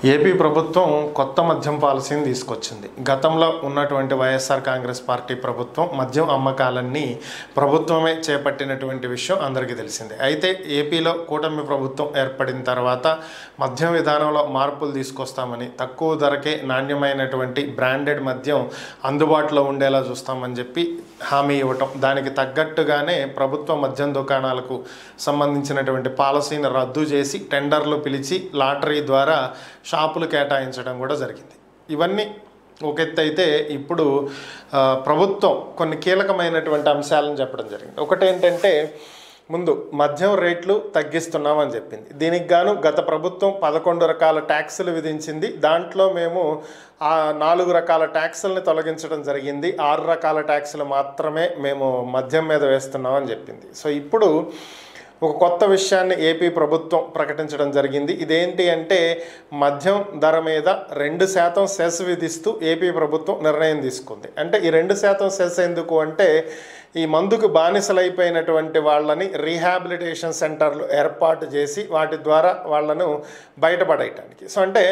AP ప్రభుత్వం కొత్త మద్యం పాలసీని తీసుకొచ్చింది గతంలో ఉన్నటువంటి వైఎస్ఆర్ కాంగ్రెస్ పార్టీ ప్రభుత్వం మద్యం అమ్మకాలన్నీ ప్రభుత్వమే చేపట్టినటువంటి విషయం అందరికీ తెలిసిందే అయితే ఏపీలో కూటమి ప్రభుత్వం ఏర్పడిన తర్వాత మద్యం విధానంలో మార్పులు తీసుకొస్తామని తక్కువ ధరకే నాణ్యమైనటువంటి బ్రాండెడ్ మద్యం అందుబాటులో ఉండేలా చూస్తామని చెప్పి హామీ ఇవ్వటం దానికి తగ్గట్టుగానే ప్రభుత్వ మద్యం దుకాణాలకు సంబంధించినటువంటి పాలసీని రద్దు చేసి టెండర్లు పిలిచి లాటరీ ద్వారా షాపులు కేటాయించడం కూడా జరిగింది ఇవన్నీ ఒక ఎత్తు అయితే ఇప్పుడు ఆ, ప్రభుత్వం కొన్ని కీలకమైనటువంటి అంశాలను చెప్పడం జరిగింది ఒకటి ఏంటంటే ముందు మద్యం రేట్లు తగ్గిస్తున్నామని చెప్పింది దీనికి గాను గత ప్రభుత్వం పదకొండు రకాల ట్యాక్సులు విధించింది దాంట్లో మేము ఆ నాలుగు రకాల ట్యాక్సుల్ని తొలగించడం జరిగింది ఆరు రకాల ట్యాక్సులు మాత్రమే మేము మద్యం మీద వేస్తున్నామని చెప్పింది సో ఇప్పుడు ఒక కొత్త విషయాన్ని ఏపీ ప్రభుత్వం ప్రకటించడం జరిగింది ఇదేంటి అంటే మద్యం ధర మీద రెండు శాతం సెస్ విధిస్తూ ఏపీ ప్రభుత్వం నిర్ణయం తీసుకుంది అంటే ఈ రెండు శాతం సెస్ ఎందుకు అంటే ఈ మందుకు బానిసలైపోయినటువంటి వాళ్ళని రీహాబిలిటేషన్ సెంటర్లు ఏర్పాటు చేసి వాటి ద్వారా వాళ్ళను బయటపడేయటానికి సో అంటే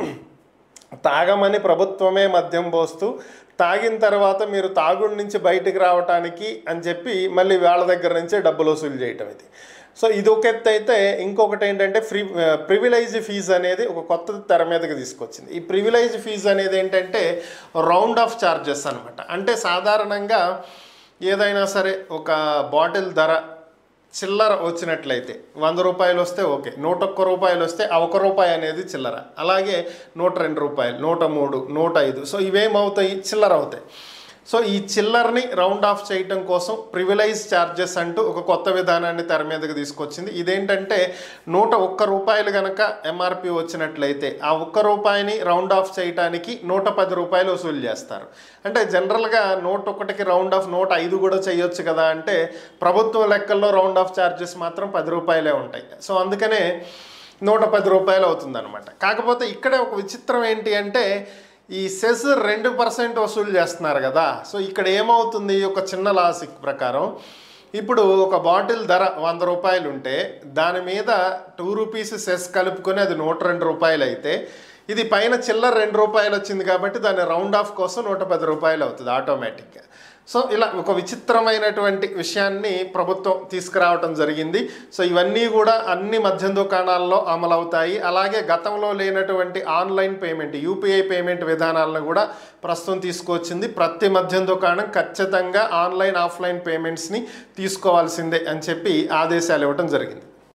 తాగమని ప్రభుత్వమే మద్యం పోస్తూ తాగిన తర్వాత మీరు తాగుడు నుంచి బయటికి రావటానికి అని చెప్పి మళ్ళీ వాళ్ళ దగ్గర నుంచే డబ్బులు వసూలు చేయటం ఇది సో ఇది ఒక ఎత్తు అయితే ఇంకొకటి ఏంటంటే ఫ్రీ ప్రివిలైజ్ ఫీజు అనేది ఒక కొత్త తెర మీదకి తీసుకొచ్చింది ఈ ప్రివిలైజ్ ఫీజు అనేది ఏంటంటే రౌండ్ ఆఫ్ ఛార్జెస్ అనమాట అంటే సాధారణంగా ఏదైనా సరే ఒక బాటిల్ ధర చిల్లర వచ్చినట్లయితే వంద రూపాయలు వస్తే ఓకే నూట ఒక్క రూపాయలు వస్తే ఆ ఒక రూపాయి అనేది చిల్లర అలాగే నూట రెండు రూపాయలు నూట మూడు నూట ఐదు సో ఇవేమవుతాయి చిల్లర అవుతాయి సో ఈ చిల్లర్ని రౌండ్ ఆఫ్ చేయటం కోసం ప్రివిలైజ్ ఛార్జెస్ అంటూ ఒక కొత్త విధానాన్ని తెర మీదకి తీసుకొచ్చింది ఇదేంటంటే నూట ఒక్క రూపాయలు కనుక ఎంఆర్పి వచ్చినట్లయితే ఆ ఒక్క రూపాయిని రౌండ్ ఆఫ్ చేయటానికి నూట పది రూపాయలు వసూలు చేస్తారు అంటే జనరల్గా నూట ఒకటికి రౌండ్ ఆఫ్ నూట ఐదు కూడా చేయొచ్చు కదా అంటే ప్రభుత్వం లెక్కల్లో రౌండ్ ఆఫ్ ఛార్జెస్ మాత్రం పది రూపాయలే ఉంటాయి సో అందుకనే నూట పది రూపాయలు అవుతుందన్నమాట కాకపోతే ఇక్కడే ఒక విచిత్రం ఏంటి అంటే ఈ సెస్ రెండు పర్సెంట్ వసూలు చేస్తున్నారు కదా సో ఇక్కడ ఏమవుతుంది ఒక చిన్న లాజిక్ ప్రకారం ఇప్పుడు ఒక బాటిల్ ధర వంద రూపాయలు ఉంటే దాని మీద టూ రూపీస్ సెస్ కలుపుకొని అది నూట రెండు రూపాయలు అయితే ఇది పైన చిల్లర రెండు రూపాయలు వచ్చింది కాబట్టి దాని రౌండ్ ఆఫ్ కోసం నూట పది రూపాయలు అవుతుంది ఆటోమేటిక్గా సో ఇలా ఒక విచిత్రమైనటువంటి విషయాన్ని ప్రభుత్వం తీసుకురావటం జరిగింది సో ఇవన్నీ కూడా అన్ని మద్యం దుకాణాల్లో అమలవుతాయి అలాగే గతంలో లేనటువంటి ఆన్లైన్ పేమెంట్ యూపీఐ పేమెంట్ విధానాలను కూడా ప్రస్తుతం తీసుకొచ్చింది ప్రతి మద్యం దుకాణం ఖచ్చితంగా ఆన్లైన్ ఆఫ్లైన్ పేమెంట్స్ని తీసుకోవాల్సిందే అని చెప్పి ఆదేశాలు ఇవ్వటం జరిగింది